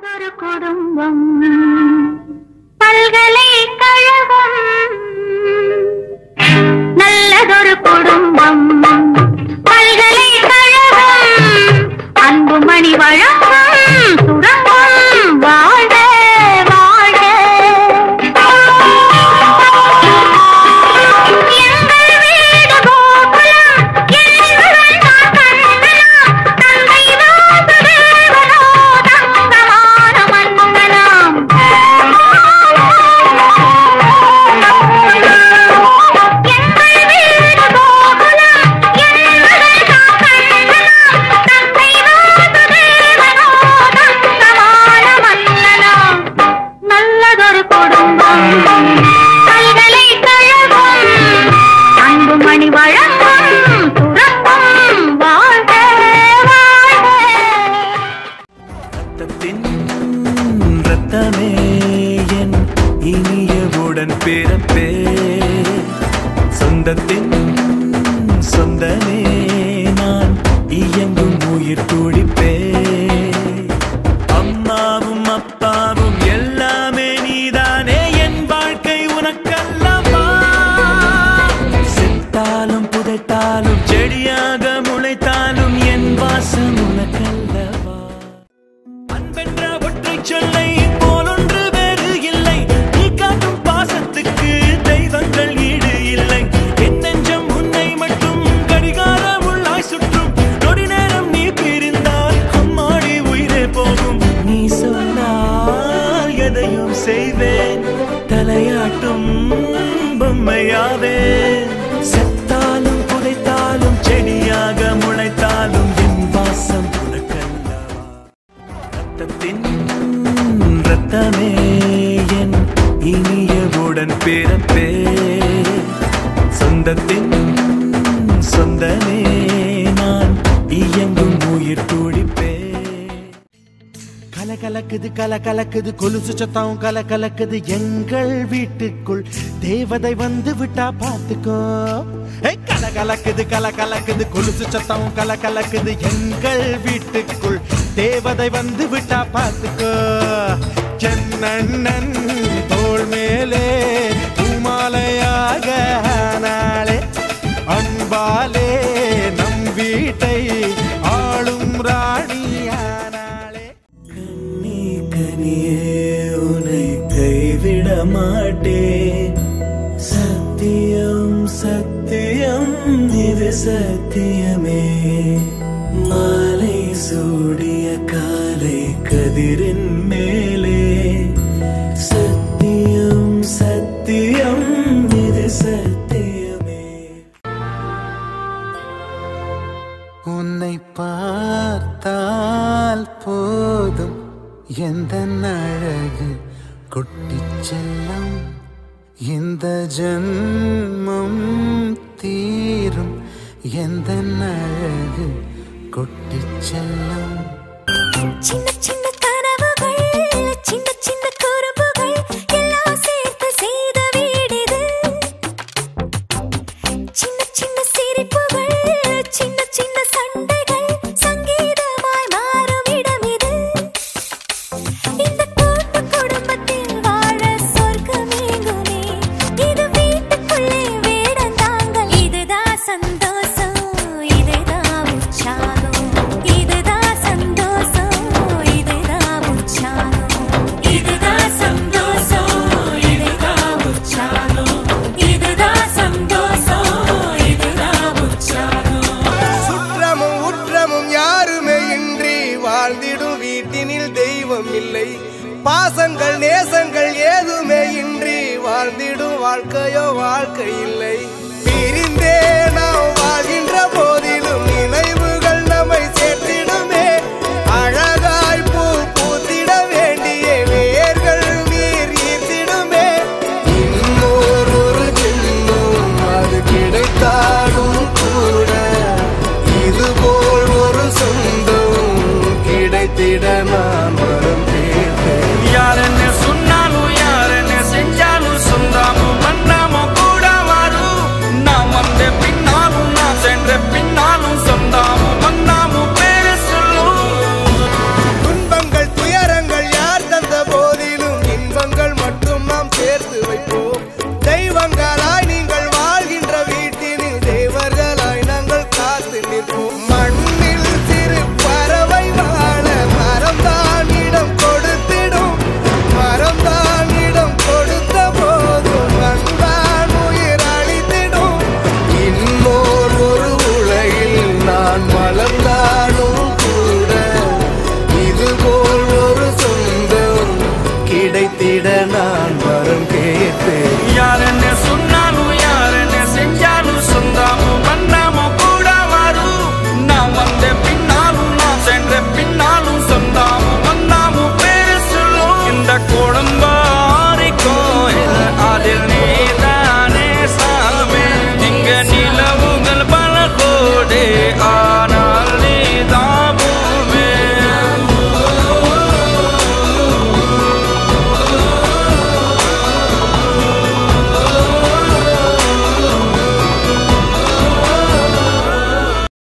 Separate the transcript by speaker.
Speaker 1: நல்லதொரு குடும்பம் பல்கலைக்கழகம் நல்லதொரு குடும்பம் பல்கலைக்கழகம் அன்புமணி வழங்கும் சுரங்கம் வாழ்க வாழ்க எங்கள் வீடு கோகுலம் என்னுடன் நான் கண்ணலாம் தந்தை வாசுதேவனோ தங்கமான மன்னனாம் எங்கள் வீடு கோகுலம் என்னுடன் நான் கண்ணலாம் தந்தை வாசுதேவனோ தங்கமான மன்னனாம் நல்லதொரு குடும்பம் பல்கலைக்கழகம் அன்புமணி வழங்கும் துறக்கும் வாழ்க வாழ்க
Speaker 2: ரத்தத்தின் ரத்தமே என் இனியவுடன் பிறப்பே சொந்தத்தின் சொந்தமே நான் இயங்கும் உயிர் துடிப்பே அம்மாவும் அப்பாவும் எல்லாமே நீதானே என் வாழ்க்கை உனக்கல்லவா செத்தாலும் புதைத்தாலும் செடியாக முளைத்தாலும் என் வாசம் உனக்கல்லவா அன்பென்ற ஒற்றை சொல்லை போலொன்று வேறு இல்லை நீ காட்டும் பாசத்துக்கு தெய்வங்கள் ஈடு இல்லை என் நெஞ்சம் உன்னை மட்டும் கடிகார உள்ளாய் சுற்றும் நொடி நேரம் நீ பிரிந்தால் அம்மாடி உயிரே போகும் நீ சொன்னால் எதையும் செய்வேன் தலையாட்டும் பொம்மையாவே செத்தாலும் புதைத்தாலும் செடியாக முளைத்தாலும் என் வாசம் உனக்கல்லவா ரத்தத்தின் ரத்தமே என் இனியவுடன் பிறப்பே சொந்தத்தின் சொந்தமே நான் இயங்கும் உயிர் துடிப்பே
Speaker 3: கல கலக்குது கல கலக்குது கொலுசு சத்தம் கல கலக்குது எங்கள் வீட்டுக்குள் தேவதை வந்து விட்டா பாத்துக்கோ ஏய், கல கலக்குது கல கலக்குது கொலுசு சத்தம் கல கலக்குது எங்கள் வீட்டுக்குள் தேவதை வந்து விட்டா பாத்துக்கோ சென்னண்ணன் தோள் மேலே பூமாலையாக நாளே அன்பாலே நம் வீட்டை ஆளும் ராணியானாளே
Speaker 2: கண்ணி கனியே உன்னை கைவிட மாட்டேன் சத்தியம் சத்தியம் இது சத்தியமே மாலை சூடிய காலை கதிரின் மேலே சத்தியம் சத்தியம் இது சத்தியமே
Speaker 3: உன்னை பார்த்தால் போதும் எந்த அழகு கொட்டிச் செல்லும் இந்த ஜன்மம் தீரும் எந்த அழகு கொட்டிச் செல்லும்
Speaker 4: சின்ன சின்ன கனவுகள் சின்ன சின்ன குறும்புகள் எல்லாம் சேர்த்து செய்த வீடிது சின்ன சின்ன சிரிப்புகள் சின்ன சின்ன சண்டைகள் சங்கீதமாய் மாறும் இடம் இது இந்த கூட்டு குடும்பத்தில் வாழ சொர்க்கமேங்குமே இது வீட்டுக்குள்ளே வேடந்தாங்கள் இதுதான் சந்தோஷம் இதுதான் உற்சாகம் இதுதான் சந்தோஷம் இதுதான் உற்சாகம் இதுதான் சந்தோஷம் இதுதான் உற்சாகம் இதுதான் சந்தோஷம் இதுதான் உற்சாகம்
Speaker 5: சுற்றமும் உற்றமும் யாருமே இன்றி வாழ்ந்திடும் வீட்டினில் தெய்வம் இல்லை பாசங்கள் நேசங்கள் ஏதுமே இன்றி வாழ்ந்திடும் வாழ்க்கையோ வாழ்க்கை இல்லை பிரிந்தே